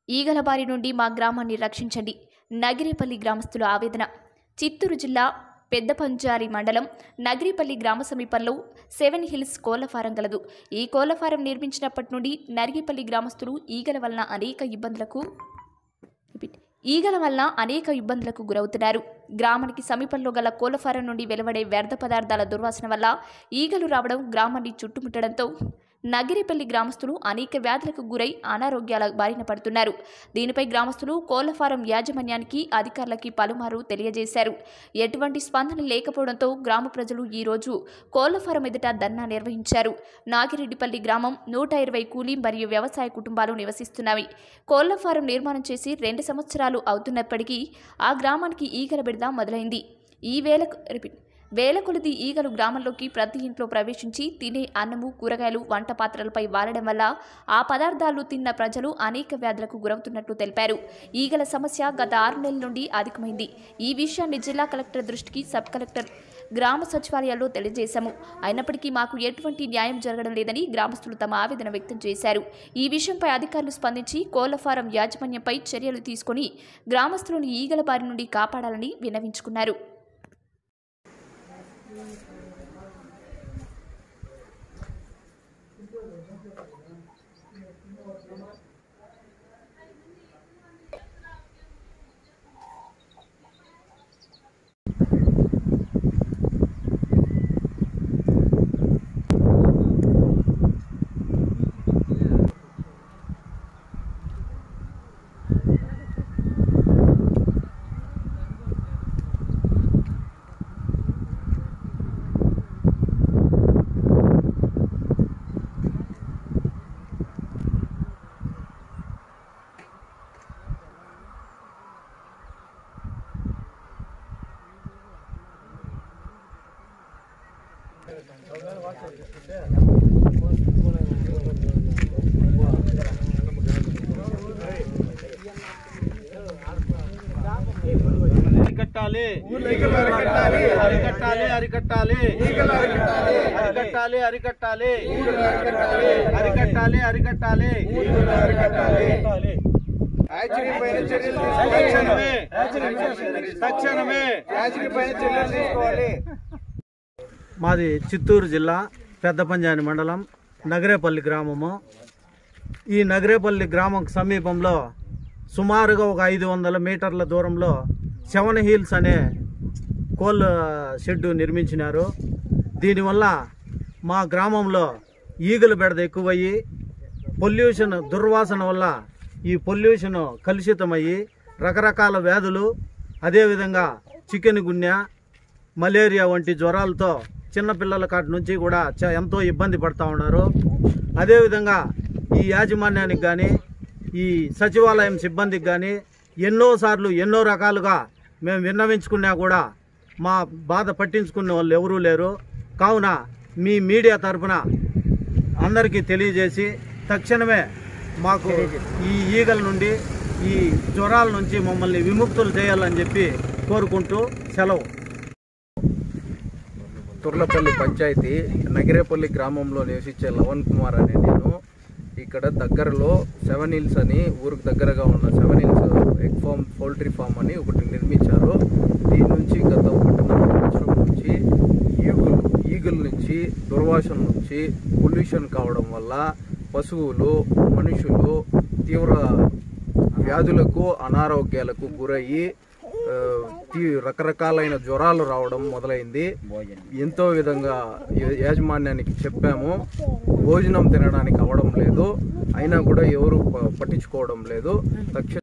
ఈగల బారి నుండి మా గ్రామాన్ని రక్షించండి నగిరేపల్లి గ్రామస్తుల ఆవేదన చిత్తూరు జిల్లా పెద్దపంజారి మండలం నగిరిపల్లి గ్రామ సమీపంలో సెవెన్ హిల్స్ కోళ్ల ఫారం గలదు ఈ కోళ్ల ఫారం నిర్మించినప్పటి నుండి నరిగిపల్లి గ్రామస్తులు ఈగల వలన అనేక ఇబ్బందులకు రిపీట్. ఈగల వల్ల అనేక ఇబ్బందులకు గురవుతున్నారు గ్రామానికి సమీపంలో గల కోళ్ల ఫారం నుండి వెలువడే వ్యర్థ పదార్థాల దుర్వాసన వల్ల ఈగలు రావడం గ్రామాన్ని చుట్టుముట్టడంతో నగిరిపల్లి గ్రామస్తులు అనేక వ్యాధులకు గురై అనారోగ్యాల బారిన పడుతున్నారు దీనిపై గ్రామస్తులు కోళ్ల ఫారం యాజమాన్యానికి అధికారులకి పలుమారు తెలియజేశారు ఎటువంటి స్పందన లేకపోవడంతో గ్రామ ప్రజలు ఈ రోజు కోళ్ల ఫారం ఎదుట ధర్నా నిర్వహించారు నాగిరెడ్డిపల్లి గ్రామం నూట ఇరవై కూలీ మరియు వ్యవసాయ కుటుంబాలు నివసిస్తున్నవి కోళ్ల ఫారం నిర్మాణం చేసి రెండు సంవత్సరాలు అవుతున్నప్పటికీ ఆ గ్రామానికి ఈగల బిడద మొదలైంది ఈ వేలకు రిపీట్ వేల కొలది ఈగలు గ్రామంలోకి ప్రతి ఇంట్లో ప్రవేశించి తినే అన్నము కూరగాయలు వంట పాత్రలపై వాలడం వల్ల ఆ పదార్థాలు తిన్న ప్రజలు అనేక వ్యాధులకు గురవుతున్నట్లు తెలిపారు ఈగల సమస్య గత ఆరు నెలల నుండి అధికమైంది ఈ విషయాన్ని జిల్లా కలెక్టర్ దృష్టికి సబ్ కలెక్టర్ గ్రామ సచివాలయాల్లో తెలియజేశాము అయినప్పటికీ మాకు ఎటువంటి న్యాయం జరగడం లేదని గ్రామస్తులు తమ ఆవేదన వ్యక్తం చేశారు ఈ విషయంపై అధికారులు స్పందించి కోళ్ల ఫారం యాజమాన్యంపై చర్యలు తీసుకుని గ్రామస్తులను ఈగల బారి నుండి కాపాడాలని విన్నవించుకున్నారు అరికట్టాలి అరికట్టాలి అరికట్టాలి అరికట్టాలి అరికట్టాలి అరికట్టాలి అరికట్టాలి అరికట్టాలి యాక్చువల్లీ పైన చర్యలు తక్షణమే తక్షణమే యాక్చువల్లీ పైన చర్యలు తీసుకోవాలి మాది చిత్తూరు జిల్లా పెద్ద పంజాని మండలం నగరేపల్లి గ్రామము ఈ నగరేపల్లి గ్రామం సమీపంలో సుమారుగా ఒక ఐదు వందల మీటర్ల దూరంలో సెవెన్ హీల్స్ అనే కోళ్ళ షెడ్డు నిర్మించినారు దీనివల్ల మా గ్రామంలో ఈగలు బెడద ఎక్కువయ్యి పొల్యూషన్ దుర్వాసన వల్ల ఈ పొల్యూషన్ కలుషితమయ్యి రకరకాల వ్యాధులు అదేవిధంగా చికెన్ గున్యా మలేరియా వంటి జ్వరాలతో చిన్నపిల్లల కాటి నుంచి కూడా చ- ఎంతో ఇబ్బంది పడతా ఉన్నారు అదేవిధంగా ఈ యాజమాన్యానికి కానీ ఈ సచివాలయం సిబ్బందికి కానీ ఎన్నోసార్లు ఎన్నో రకాలుగా మేము విన్నవించుకున్నా కూడా మా బాధ పట్టించుకునే వాళ్ళు ఎవరూ లేరు కావున మీ మీడియా తరపున అందరికీ తెలియజేసి తక్షణమే మాకు ఈ ఈగల నుండి ఈ జ్వరాల నుంచి మమ్మల్ని విముక్తులు చేయాలని చెప్పి కోరుకుంటూ సెలవు తుర్లపల్లి పంచాయతీ నగిరేపల్లి గ్రామంలో నివసించే లవణ్ కుమార్ అనే నేను ఇక్కడ దగ్గరలో సెవెన్ హిల్స్ అని ఊరికి దగ్గరగా ఉన్న seven hills egg farm poultry farm అని ఒకటి నిర్మించారు దీని నుంచి గత ఒకటిన్నర సంవత్సరం నుంచి ఈగులు ఈగుల నుంచి దుర్వాసన నుంచి పొల్యూషన్ కావడం వల్ల పశువులు మనుషులు తీవ్ర వ్యాధులకు అనారోగ్యాలకు గురయ్యి ఆ, తీ- రకరకాలైన జ్వరాలు రావడం మొదలైంది ఎంతో విధంగా యా- యాజమాన్యానికి చెప్పాము భోజనం తినడానికి అవ్వడం లేదు అయినా కూడా ఎవరు ప- పట్టించుకోవడం లేదు తక్షణ